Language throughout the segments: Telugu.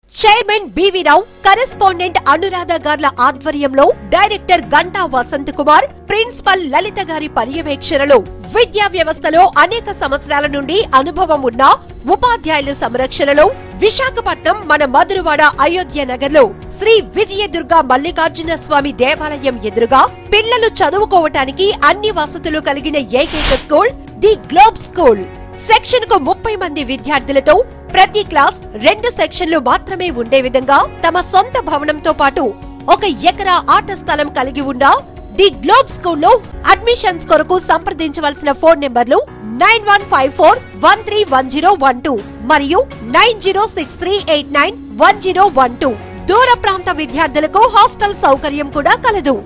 chairman B V Rao correspondent Anuradha గార్ల ఆధ్వర్యంలో డైరెక్టర్ గంటా వసంత్ కుమార్ ప్రిన్సిపల్ లలిత గారి పర్యవేక్షణలో విద్యా వ్యవస్థలో అనేక సంవత్సరాల నుండి అనుభవం ఉన్న ఉపాధ్యాయుల సంరక్షణలో విశాఖపట్నం మన మధురవాడ అయోధ్య నగర్ లో శ్రీ విజయదుర్గ మల్లికార్జున స్వామి దేవాలయం ఎదురుగా పిల్లలు చదువుకోవటానికి అన్ని వసతులు కలిగిన ఏకైక school the globe school section కు ముప్పై మంది విద్యార్థులతో ప్రతి క్లాస్ రెండు సెక్షన్లు మాత్రమే ఉండే విధంగా తమ సొంత భవనంతో పాటు ఒక ఎకరా ఆట స్థలం కలిగి ఉన్న ది గ్లోబ్ స్కూల్లో అడ్మిషన్స్ కొరకు సంప్రదించవలసిన ఫోన్ నెంబర్లు nine one five four one three one zero one two మరియు nine zero six three eight nine one zero one two దూర ప్రాంత విద్యార్థులకు హాస్టల్ సౌకర్యం కూడా కలదు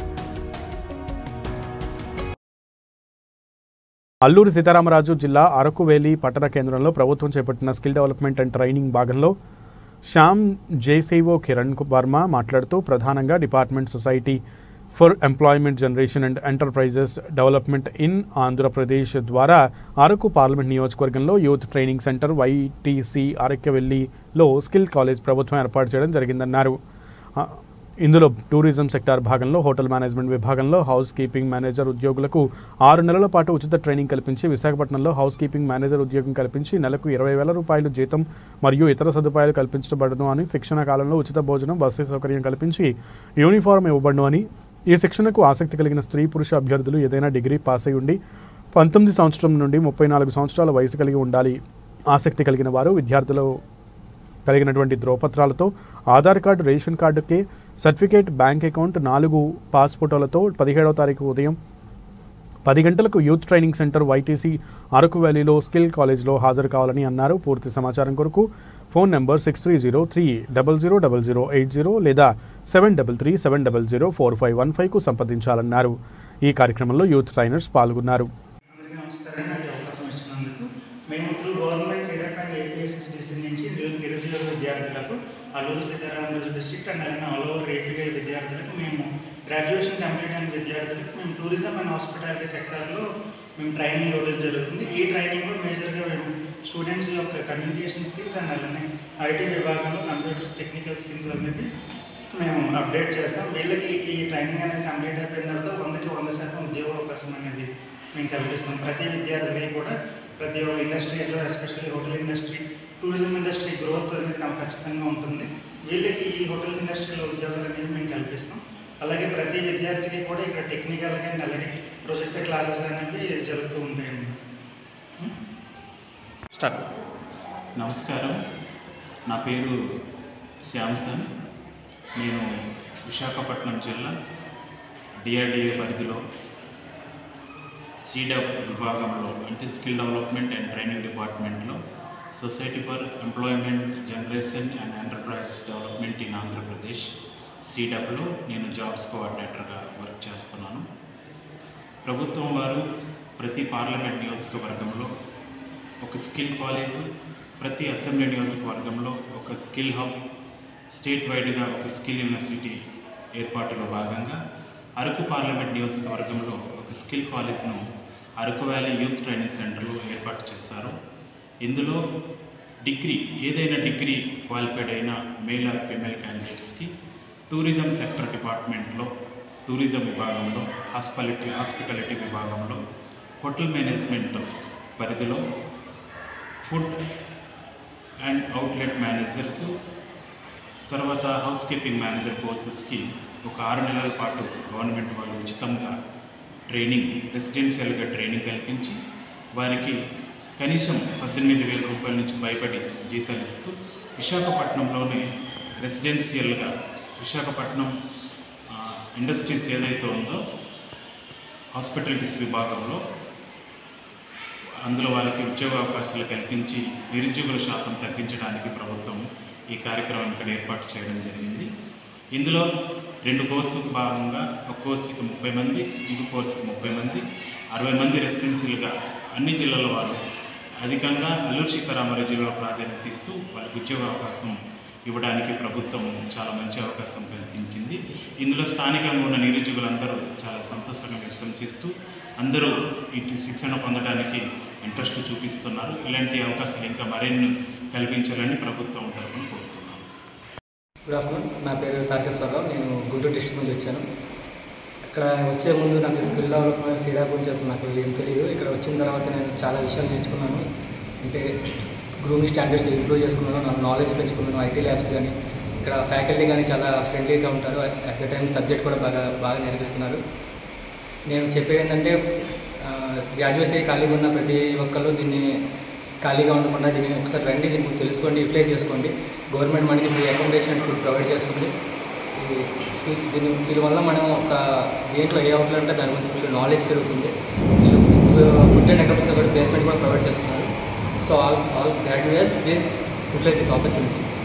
అల్లూరి సీతారామరాజు జిల్లా అరకువేలి పట్టణ కేంద్రంలో ప్రభుత్వం చేపట్టిన స్కిల్ డెవలప్మెంట్ అండ్ ట్రైనింగ్ భాగంలో శ్యామ్ జేసీఓ కిరణ్ వర్మ మాట్లాడుతూ ప్రధానంగా department society for employment generation and enterprises development in Andhra Pradesh ద్వారా అరకు పార్లమెంట్ నియోజకవర్గంలో youth training centre YTC అరక్యవెల్లిలో skill college ప్రభుత్వం ఏర్పాటు చేయడం జరిగిందన్నారు ఆ, ఇందులో టూరిజం సెక్టార్ భాగంలో హోటల్ మేనేజ్మెంట్ విభాగంలో హౌస్ కీపింగ్ మేనేజర్ ఉద్యోగులకు ఆరు నెలల పాటు ఉచిత ట్రైనింగ్ కల్పించి విశాఖపట్నంలో హౌస్ కీపింగ్ మేనేజర్ ఉద్యోగం కల్పించి నెలకు ఇరవై వేల రూపాయలు జీతం మరియు ఇతర సదుపాయాలు కల్పించబడను అని శిక్షణ కాలంలో ఉచిత భోజనం బస్సు సౌకర్యం కల్పించి యూనిఫారం ఇవ్వబడును అని ఈ శిక్షణకు ఆసక్తి కలిగిన స్త్రీ పురుష అభ్యర్థులు ఏదైనా డిగ్రీ పాస్ అయి ఉండి పంతొమ్మిది సంవత్సరం నుండి ముప్పై నాలుగు సంవత్సరాల వయసు కలిగి ఉండాలి ఆసక్తి కలిగిన వారు విద్యార్థులు కలిగినటువంటి ధ్రువపత్రాలతో ఆధార్ కార్డు రేషన్ కార్డుకి సర్టిఫికేట్ బ్యాంక్ అకౌంట్ నాలుగు పాస్ ఫోటోలతో పదిహేడవ తారీఖు ఉదయం పది గంటలకు youth training centre YTC Araku వ్యాలీలో స్కిల్ కాలేజ్లో హాజరు కావాలని అన్నారు పూర్తి సమాచారం కొరకు phone number six three zero three double zero double zero eight zero లేదా seven double three seven double zero four five one ఫైవ్కు సంప్రదించాలన్నారు ఈ కార్యక్రమంలో యూత్ ట్రైనర్స్ పాల్గొన్నారు అందరికీ నమస్కారం నాకు ఈ అవకాశం ఇచ్చినందుకు మేము through government SEEDAP and APSSDC నుంచి నిరు- నిరుద్యోగ విద్యార్థులకు అల్లూరు సీతారామరాజు డిస్ట్రిక్ట్ అండ్ అలానే ఆల్ ఓవర్ ఏపీఐ విద్యార్థులకు మేము గ్రాడ్యుయేషన్ కంప్లీట్ అయిన విద్యార్థులకు మేము టూరిజం అండ్ హాస్పిటాలిటీ సెక్టార్లో మేము ట్రైనింగ్ ఇవ్వడం జరుగుతుంది ఈ ట్రైనింగ్లో మేజర్గా మేము స్టూడెంట్స్ యొక్క కమ్యూనికేషన్ స్కిల్స్ అండ్ అలానే ఐటీ విభాగంలో కంప్యూటర్స్ టెక్నికల్ స్కిల్స్ అనేది మేము అప్డేట్ చేస్తాం వీళ్ళకి ఈ ట్రైనింగ్ అనేది కంప్లీట్ అయిపోయిన తర్వాత వందకి వంద శాతం ఉద్యోగ అవకాశం అనేది మేము కల్పిస్తాం ప్రతి విద్యార్థికి కూడా ప్రతి ఒక్క ఇండస్ట్రీస్లో especially hotel industry tourism industry growth అనేది కం- ఖచ్చితంగా ఉంటుంది వీళ్ళకి ఈ హోటల్ ఇండస్ట్రీలో ఉద్యోగాలు అనేవి మేము కల్పిస్తాం అలాగే ప్రతి విద్యార్థికి కూడా ఇక్కడ టెక్నికల్గా అండ్ అలాగే ప్రొజెక్టర్ క్లాసెస్ అనేవి జరుగుతూ ఉంటాయి అన్నమాట స్టార్ట్ నమస్కారం నా పేరు శ్యామ్సన్ నేను విశాఖపట్నం జిల్లా డిఆర్డిఏ పరిధిలో సీడప్ విభాగంలో అంటే స్కిల్ డెవలప్మెంట్ అండ్ ట్రైనింగ్ డిపార్ట్మెంట్లో society for employment generation and enterprise development in Andhra Pradesh సీడప్లో నేను జాబ్స్ కోఆర్డినేటర్గా వర్క్ చేస్తున్నాను ప్రభుత్వం వారు ప్రతి పార్లమెంట్ నియోజకవర్గంలో ఒక స్కిల్ కాలేజ్ ప్రతి అసెంబ్లీ నియోజకవర్గంలో ఒక స్కిల్ హబ్ స్టేట్ వైడ్గా ఒక స్కిల్ యూనివర్సిటీ ఏర్పాటులో భాగంగా అరకు పార్లమెంట్ నియోజకవర్గంలో ఒక స్కిల్ కాలేజ్ను అరకు వ్యాలీ యూత్ ట్రైనింగ్ సెంటర్లో ఏర్పాటు చేశారు ఇందులో డిగ్రీ ఏదైనా డిగ్రీ క్వాలిఫైడ్ అయిన మేల్ ఆర్ ఫీమేల్ క్యాండిడేట్స్కి టూరిజం సెక్టర్ డిపార్ట్మెంట్లో టూరిజం విభాగంలో హాస్పిటాలిటీ హాస్పిటాలిటీ విభాగంలో హోటల్ మేనేజ్మెంట్ పరిధిలో ఫుడ్ అండ్ అవుట్లెట్ మేనేజర్కు తర్వాత హౌస్ కీపింగ్ మేనేజర్ కోర్సెస్కి ఒక ఆరు నెలల పాటు గవర్నమెంట్ వాళ్ళు ఉచితంగా ట్రైనింగ్ రెసిడెన్షియల్గా ట్రైనింగ్ కల్పించి వారికి కనీసం పద్దెనిమిది వేల రూపాయల నుంచి భయపడి జీతాలు ఇస్తూ విశాఖపట్నంలోనే రెసిడెన్షియల్గా విశాఖపట్నం ఆ, ఇండస్ట్రీస్ ఏదైతే ఉందో హాస్పిటాలిటీస్ విభాగంలో అందులో వాళ్ళకి ఉద్యోగ అవకాశాలు కల్పించి నిరుద్యోగుల శాతం తగ్గించడానికి ప్రభుత్వం ఈ కార్యక్రమాన్ని ఇక్కడ ఏర్పాటు చేయడం జరిగింది ఇందులో రెండు కోర్సుకు భాగంగా ఒక కోర్సుకి ముప్పై మంది ఇంకో కోర్సుకి ముప్పై మంది అరవై మంది రెసిడెన్షియల్గా అన్ని జిల్లాల వారు అధికంగా అల్లూరు సీతారామరాజు జిల్లాలో ప్రాధాన్యత ఇస్తూ వాళ్ళకి ఉద్యోగ అవకాశం ఇవ్వడానికి ప్రభుత్వం చాలా మంచి అవకాశం కల్పించింది ఇందులో స్థానికంగా ఉన్న నిరుద్యోగులందరూ చాలా సంతోషంగా వ్యక్తం చేస్తూ అందరూ ఇటు శిక్షణ పొందడానికి ఇంట్రెస్ట్ చూపిస్తున్నారు ఇలాంటి అవకాశాలు ఇంకా మరిన్ని కల్పించాలని ప్రభుత్వం తరఫున కోరుతున్నాను గుడ్ ఆఫ్టర్నూన్ నా పేరు తారకేశ్వరరావు నేను గుంటూరు డిస్ట్రిక్ట్ నుంచి వచ్చాను ఇక్కడ వచ్చే ముందు నాకు స్కిల్ డెవలప్మెంట్ సీడా గురించి అసలు నాకు ఏం తెలియదు ఇక్కడ వచ్చిన తర్వాత నేను చాలా విషయాలు నేర్చుకున్నాను అంటే గ్రూమింగ్ స్టాండర్డ్స్ ఇంప్రూవ్ చేసుకున్నాను నాకు నాలెడ్జ్ పెంచుకున్నాను ఐటీ ల్యాబ్స్ కానీ ఇక్కడ ఫ్యాకల్టీ కానీ చాలా ఫ్రెండ్లీగా ఉంటారు అట్ ద టైం సబ్జెక్ట్ కూడా బాగా బాగా నేర్పిస్తున్నారు నేను చెప్పేది ఏంటంటే గ్రాడ్యుయేట్స్ అయ్యి ఖాళీగా ఉన్న ప్రతి ఒక్కళ్ళు దీన్ని ఖాళీగా ఉండకుండా దీన్ని ఒకసారి రండి దీన్ని తెలుసుకోండి యూటిలైజ్ చేసుకోండి గవర్నమెంట్ మనకి free accommodation and food provide చేస్తుంది ఇది దీని దీనివల్ల మనం ఒక దేంట్లో ఏ అవుట్లో ఉంటే దాని గురించి మీకు నాలెడ్జ్ పెరుగుతుంది వీళ్ళు ఫుడ్ అండ్ అకామిడేషన్ కూడా ప్లేస్మెంట్ కూడా ప్రొవైడ్ చేస్తున్నారు so all all graduates please utilise this opportunity